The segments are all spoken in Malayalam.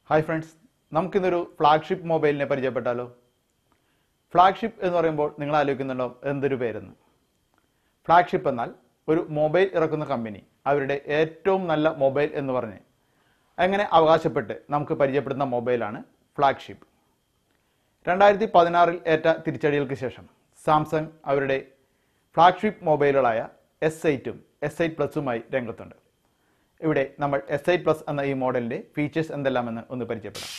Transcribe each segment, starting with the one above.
ഹായ് ഫ്രണ്ട്സ് നമുക്കിന്നൊരു ഫ്ലാഗ്ഷിപ്പ് മൊബൈലിനെ പരിചയപ്പെട്ടാലോ ഫ്ലാഗ്ഷിപ്പ് എന്ന് പറയുമ്പോൾ നിങ്ങൾ ആലോചിക്കുന്നുണ്ടോ എന്തൊരു പേരെന്ന് ഫ്ലാഗ്ഷിപ്പ് എന്നാൽ ഒരു മൊബൈൽ ഇറക്കുന്ന കമ്പനി അവരുടെ ഏറ്റവും നല്ല മൊബൈൽ എന്ന് പറഞ്ഞ് അങ്ങനെ അവകാശപ്പെട്ട് നമുക്ക് പരിചയപ്പെടുന്ന മൊബൈലാണ് ഫ്ലാഗ്ഷിപ്പ് രണ്ടായിരത്തി പതിനാറിൽ ഏറ്റ തിരിച്ചടികൾക്ക് ശേഷം സാംസങ് അവരുടെ ഫ്ലാഗ്ഷിപ്പ് മൊബൈലുകളായ എസ് എയ്റ്റും എസ് എയ്റ്റ് പ്ലസുമായി രംഗത്തുണ്ട് ഇവിടെ നമ്മൾ എസ് എയ്റ്റ് പ്ലസ് എന്ന ഈ മോഡലിന്റെ ഫീച്ചേഴ്സ് എന്തെല്ലാമെന്ന് ഒന്ന് പരിചയപ്പെടാം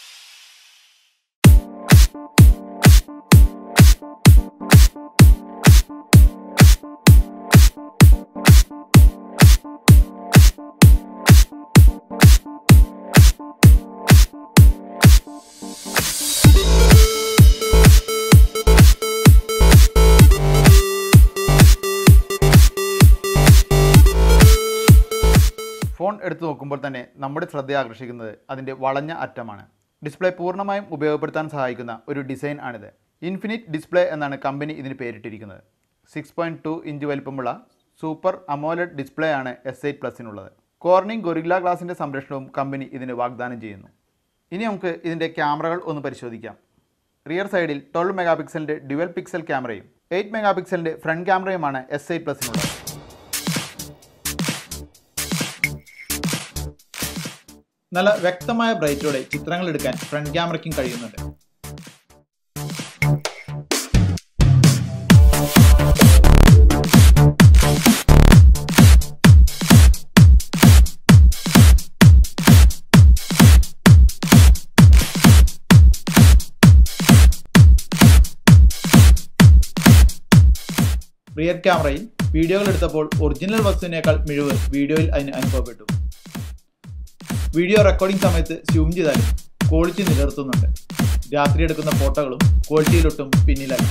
ഫോൺ എടുത്തു നോക്കുമ്പോൾ തന്നെ നമ്മുടെ ശ്രദ്ധ ആകർഷിക്കുന്നത് അതിൻ്റെ വളഞ്ഞ അറ്റമാണ് ഡിസ്പ്ലേ പൂർണ്ണമായും ഉപയോഗപ്പെടുത്താൻ സഹായിക്കുന്ന ഒരു ഡിസൈൻ ആണിത് ഇൻഫിനിറ്റ് ഡിസ്പ്ലേ എന്നാണ് കമ്പനി ഇതിന് പേരിട്ടിരിക്കുന്നത് സിക്സ് പോയിൻറ്റ് ടു ഇഞ്ച് വലിപ്പമുള്ള സൂപ്പർ അമോലഡ് ഡിസ്പ്ലേ ആണ് എസ് എയ്റ്റ് പ്ലസിനുള്ളത് കോർണിംഗ് ഗൊറില്ല ഗ്ലാസിൻ്റെ സംരക്ഷണവും കമ്പനി ഇതിന് വാഗ്ദാനം ചെയ്യുന്നു ഇനി നമുക്ക് ഇതിൻ്റെ ക്യാമറകൾ ഒന്ന് പരിശോധിക്കാം റിയർ സൈഡിൽ ട്വൽവ് മെഗാ പിക്സലിൻ്റെ ഡ്യുവൽ പിക്സൽ ക്യാമറയും എയ്റ്റ് മെഗാ പിക്സലിൻ്റെ ഫ്രണ്ട് ക്യാമറയുമാണ് എസ് എയ്റ്റ് പ്ലസിനുള്ളത് നല്ല വ്യക്തമായ ബ്രൈറ്റോടെ ചിത്രങ്ങൾ എടുക്കാൻ ഫ്രണ്ട് ക്യാമറയ്ക്കും കഴിയുന്നുണ്ട് റിയർ ക്യാമറയിൽ വീഡിയോകൾ എടുത്തപ്പോൾ ഒറിജിനൽ വസ്തുവിനേക്കാൾ മിഴിവ് വീഡിയോയിൽ അതിന് അനുഭവപ്പെട്ടു വീഡിയോ റെക്കോർഡിംഗ് സമയത്ത് സ്യൂം ചെയ്താലും ക്വാളിറ്റി നിലനിർത്തുന്നുണ്ട് രാത്രി എടുക്കുന്ന ഫോട്ടോകളും ക്വാളിറ്റിയിലൊട്ടും പിന്നിലല്ല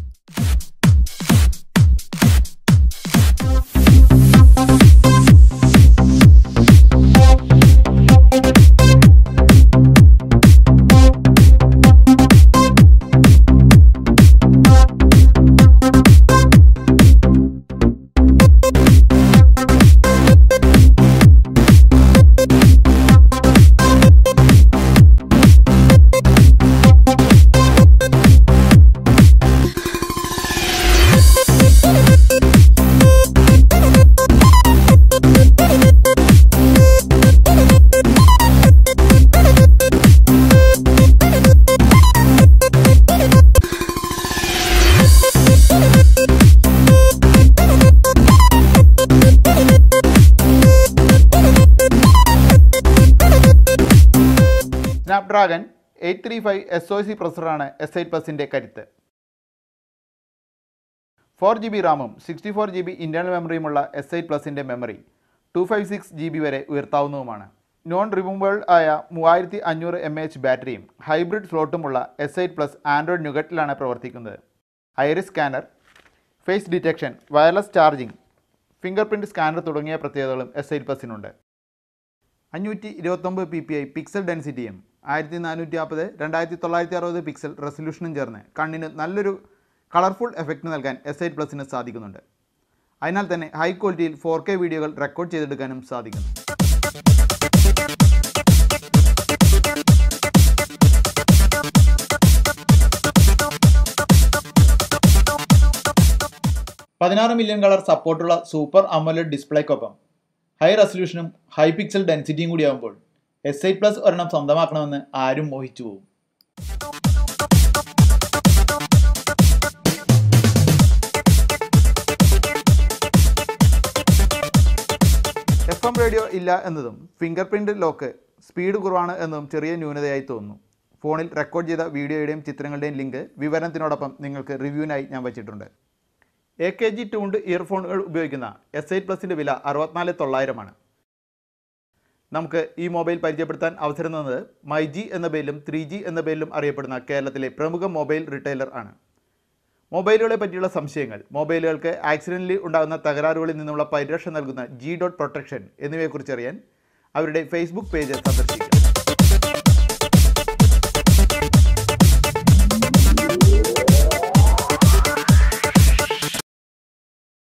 Snapdragon eight three five S O C പ്രൊസറാണ് എസ് എയ്റ്റ് പ്ലസിൻ്റെ കരുത്ത് ഫോർ ജി ബി റാമും sixty four G B internal മെമ്മറിയുമുള്ള എസ് എയ്റ്റ് പ്ലസിൻ്റെ memory two five six G B വരെ ഉയർത്താവുന്നതുമാണ് നോൺ റിമൂവബിൾ ആയ മൂവായിരത്തി അഞ്ഞൂറ് എം എച്ച് ബാറ്ററിയും ഹൈബ്രിഡ് സ്ലോട്ടുമുള്ള എസ് എയ്റ്റ് പ്ലസ് ആൻഡ്രോയിഡ് നുഗറ്റിലാണ് പ്രവർത്തിക്കുന്നത് iris scanner face detection wireless charging finger print scanner തുടങ്ങിയ പ്രത്യേകതകളും എസ് എയ്റ്റ് പ്ലസിനുണ്ട് അഞ്ഞൂറ്റി ഇരുപത്തൊമ്പത് പി പി ഐ പിക്സൽ ഡെൻസിറ്റിയും ആയിരത്തി നാനൂറ്റി നാൽപ്പത് രണ്ടായിരത്തി തൊള്ളായിരത്തി അറുപത് പിക്സൽ റെസൊല്യൂഷനും ചേർന്ന് കണ്ണിന് നല്ലൊരു കളർഫുൾ എഫക്റ്റ് നൽകാൻ എസ് എയ്റ്റ് പ്ലസിന് സാധിക്കുന്നുണ്ട് അതിനാൽ തന്നെ ഹൈ ക്വാളിറ്റിയിൽ ഫോർ കെ വീഡിയോകൾ റെക്കോർഡ് ചെയ്തെടുക്കാനും സാധിക്കുന്നു പതിനാറ് മില്യൺ കളർ സപ്പോർട്ടുള്ള സൂപ്പർ അമോലഡ് ഡിസ്പ്ലേക്കൊപ്പം ഹൈ റെസൊല്യൂഷനും ഹൈ പിക്സൽ ഡെൻസിറ്റിയും കൂടിയാകുമ്പോൾ എസ് ഐ പ്ലസ് ഒരെണ്ണം സ്വന്തമാക്കണമെന്ന് ആരും മോഹിച്ചു പോകും എഫ് എം റേഡിയോ ഇല്ല എന്നതും ഫിംഗർ പ്രിൻ്റ് ലോക്ക് സ്പീഡ് കുറവാണ് എന്നതും ചെറിയ ന്യൂനതയായി തോന്നുന്നു ഫോണിൽ റെക്കോർഡ് ചെയ്ത വീഡിയോയുടെയും ചിത്രങ്ങളുടെയും ലിങ്ക് വിവരണത്തിനോടൊപ്പം നിങ്ങൾക്ക് റിവ്യൂവിനായി ഞാൻ വച്ചിട്ടുണ്ട് എ കെ ജി ട്യൂൺഡ് ഇയർഫോണുകൾ ഉപയോഗിക്കുന്ന എസ് എയ്റ്റ് പ്ലസിൻ്റെ വില അറുപത്തിനാല് തൊള്ളായിരമാണ് നമുക്ക് ഈ മൊബൈൽ പരിചയപ്പെടുത്താൻ അവസരം തന്നത് മൈ ജി എന്ന പേരിലും ത്രീ ജി എന്ന പേരിലും അറിയപ്പെടുന്ന കേരളത്തിലെ പ്രമുഖ മൊബൈൽ റിറ്റൈലർ ആണ് മൊബൈലുകളെ പറ്റിയുള്ള സംശയങ്ങൾ മൊബൈലുകൾക്ക് ആക്സിഡൻ്റലി ഉണ്ടാകുന്ന തകരാറുകളിൽ നിന്നുള്ള പരിരക്ഷ നൽകുന്ന ജി ഡോട്ട് പ്രൊട്ടക്ഷൻ എന്നിവയെക്കുറിച്ച് അറിയാൻ അവരുടെ ഫേസ്ബുക്ക് പേജ് സന്ദർശിക്കുക